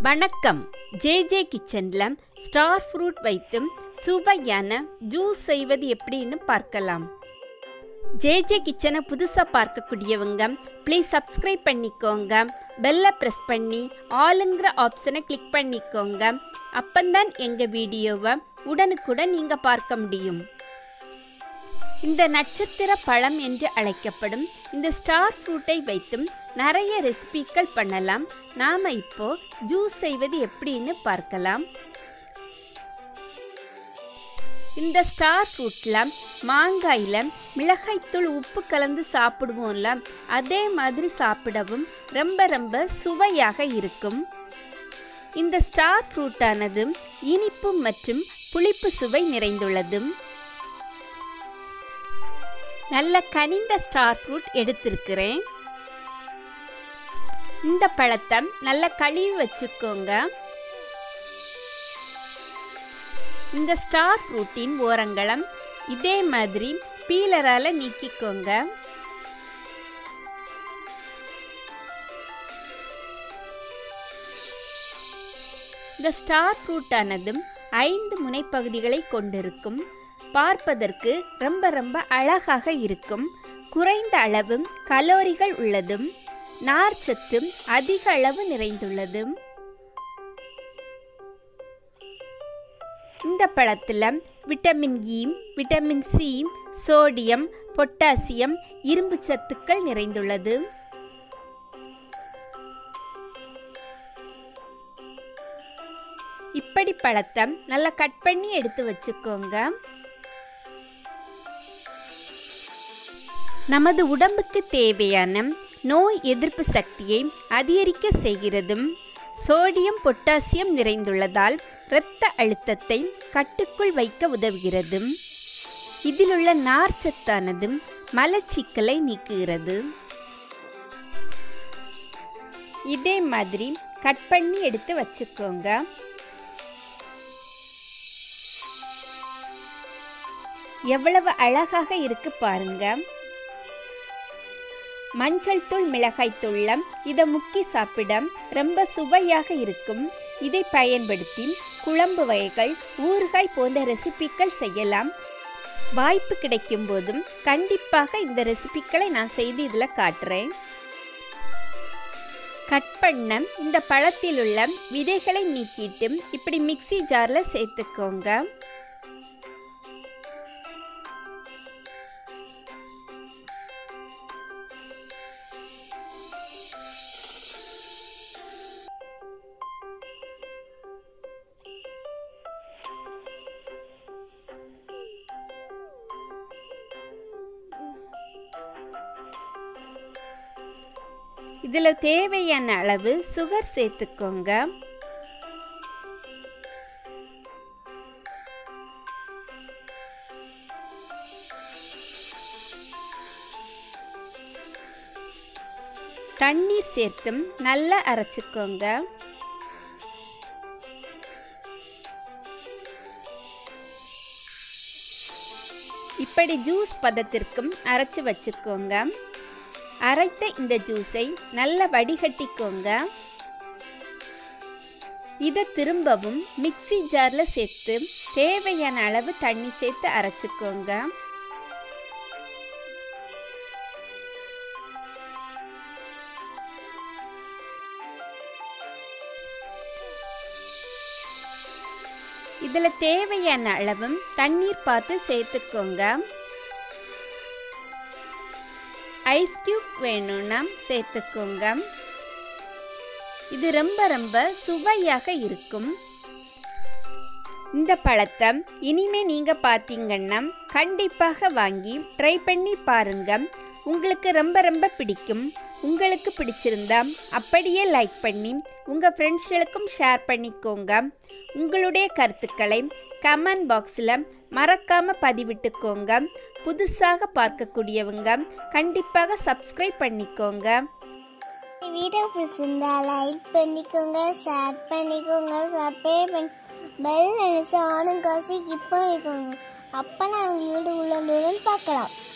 வணக்கம் J J கிச்சனில் star fruit வைத்தும் சுவையான ஜூஸ் செய்வது எப்படின்னு பார்க்கலாம் ஜே ஜே கிச்சனை புதுசாக பார்க்கக்கூடியவங்க ப்ளீஸ் சப்ஸ்கிரைப் பண்ணிக்கோங்க பெல்லை ப்ரெஸ் பண்ணி ஆளுங்கிற ஆப்ஷனை கிளிக் பண்ணிக்கோங்க அப்பந்தான் எங்கள் வீடியோவை உடனுக்குடன் நீங்கள் பார்க்க முடியும் இந்த நட்சத்திர பழம் என்று அழைக்கப்படும் இந்த ஸ்டார் ஃப்ரூட்டை வைத்தும் நிறைய ரெசிபிகள் பண்ணலாம் நாம் இப்போ ஜூஸ் செய்வது எப்படின்னு பார்க்கலாம் இந்த ஸ்டார் ஃப்ரூட்டில் மாங்காயில் மிளகாய்த்தூள் உப்பு கலந்து சாப்பிடுவோம்ல அதே மாதிரி சாப்பிடவும் ரொம்ப ரொம்ப சுவையாக இருக்கும் இந்த ஸ்டார் ஃப்ரூட்டானது இனிப்பு மற்றும் புளிப்பு சுவை நிறைந்துள்ளது நல்ல கனிந்த ஸ்டார் ஃப்ரூட் எடுத்திருக்கிறேன் இந்த பழத்தை நல்லா கழுவி வச்சுக்கோங்க இந்த ஸ்டார் ஃப்ரூட்டின் ஓரங்களம் இதே மாதிரி பீலரால் நீக்கிக்கோங்க இந்த ஸ்டார் ஃப்ரூட்டானதும் ஐந்து முனைப்பகுதிகளை கொண்டிருக்கும் பார்ப்பதற்கு ரொம்ப ரொம்ப அழகாக இருக்கும் குறைந்த அளவு கலோரிகள் உள்ளதும் நார்ச்சத்தும் அதிக அளவு நிறைந்துள்ளது இந்த பழத்தில் vitamin E vitamin C sodium potassium இரும்பு சத்துக்கள் நிறைந்துள்ளது இப்படி பழத்தை நல்லா கட் பண்ணி எடுத்து வச்சுக்கோங்க நமது உடம்புக்கு தேவையான நோய் எதிர்ப்பு சக்தியை அதிகரிக்க செய்கிறதும் சோடியம் பொட்டாசியம் நிறைந்துள்ளதால் இரத்த அழுத்தத்தை கட்டுக்குள் வைக்க உதவுகிறது இதிலுள்ள நார்ச்சத்தானது மலச்சிக்கலை நீக்குகிறது இதே மாதிரி கட் பண்ணி எடுத்து வச்சுக்கோங்க எவ்வளவு அழகாக இருக்கு பாருங்க மஞ்சள் தூள் மிளகாய் தூள்ல இதை முக்கி சாப்பிட ரொம்ப சுவையாக இருக்கும் இதை பயன்படுத்தி குழம்பு வகைகள் ஊறுகாய் போன்ற ரெசிபிகள் செய்யலாம் வாய்ப்பு கிடைக்கும் போதும் கண்டிப்பாக இந்த ரெசிபிக்களை நான் செய்து இதில் காட்டுறேன் கட் பண்ண இந்த பழத்தில் உள்ள விதைகளை நீக்கிட்டு இப்படி மிக்சி ஜாரில் சேர்த்துக்கோங்க இதில் தேவையான அளவு சுகர் சேர்த்துக்கோங்க தண்ணீர் சேர்த்தும் நல்லா அரைச்சிக்கோங்க இப்படி ஜூஸ் பதத்திற்கும் அரைச்சி வச்சுக்கோங்க அரைத்த இந்த ஜூஸை நல்லா வடிகட்டிக்கோங்க இதை திரும்பவும் மிக்சி ஜாரில் சேர்த்து தேவையான அளவு தண்ணி சேர்த்து அரைச்சிக்கோங்க இதில் தேவையான அளவும் தண்ணீர் பார்த்து சேர்த்துக்கோங்க ஐஸ் கியூப் வேணும்னா சேர்த்துக்கோங்க இது ரொம்ப ரொம்ப சுவையாக இருக்கும் இந்த பழத்தை இனிமே நீங்கள் பார்த்தீங்கன்னா கண்டிப்பாக வாங்கி ட்ரை பண்ணி பாருங்க உங்களுக்கு ரொம்ப ரொம்ப பிடிக்கும் உங்களுக்கு பிடிச்சிருந்தா அப்படியே லைக் பண்ணி உங்கள் ஃப்ரெண்ட்ஸ்களுக்கும் ஷேர் பண்ணிக்கோங்க உங்களுடைய கருத்துக்களை கமெண்ட் பாக்ஸில் மறக்காமல் பதிவிட்டுக்கோங்க புதுசாக பார்க்கக்கூடியவங்க கண்டிப்பாக சப்ஸ்கிரைப் பண்ணிக்கோங்க வீடியோ பிடிச்சிருந்தா லைக் பண்ணிக்கோங்க ஷேர் பண்ணிக்கோங்க சப்ஸ்கிரைப் பண்ணி பெல் நினைச்சு ஆனும் காசு கிளிக் பண்ணிக்கோங்க அப்போ நாங்கள் வீடு உள்ள பார்க்கலாம்